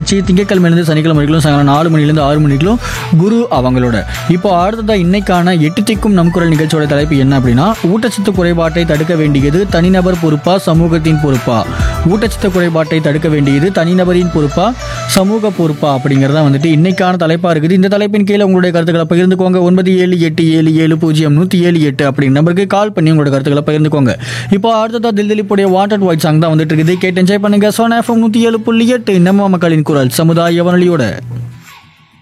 நிகழ்ச்சி திங்கட்கிழமையிலேருந்து சனிக்கிழமை வரைக்கும் சாயங்காலம் நாலு மணிலேருந்து ஆறு மணிக்கும் குரு அவங்களோட இப்போ அடுத்ததா இன்னைக்கான எட்டு திக்கும் நம் குரல் நிகழ்ச்சியோட தலைப்பு என்ன அப்படின்னா ஊட்டச்சத்து குறைபாட்டை தடுக்க வேண்டியது தனிநபர் பொறுப்பா சமூகத்தின் பொறுப்பா ஊட்டச்சத்து குறைபாட்டை தடுக்க வேண்டியது தனிநபரின் பொறுப்பா சமூக பொறுப்பா அப்படிங்கிறதா வந்துட்டு இன்னைக்கான தலைப்பா இருக்குது இந்த தலைப்பின் கீழே உங்களுடைய கருத்துக்களை பகிர்ந்துக்கோங்க ஒன்பது ஏழு எட்டு ஏழு ஏழு பூஜ்ஜியம் நூற்றி ஏழு எட்டு அப்படிங்கிற நம்பருக்கு கால் பண்ணி உங்களோட கருத்துக்களை பகிர்ந்துக்கோங்க இப்போ அடுத்ததா தில் திலீப்புடைய வாட்டர் ஒயிட் சாங் தான் வந்துட்டு இருக்குது கேட்டு என்ஜாய் பண்ணுங்க சோனா எஃப்எம் நூற்றி ஏழு புள்ளி எட்டு நம்ம மக்களின் குரல் சமுதாய வானொலியோட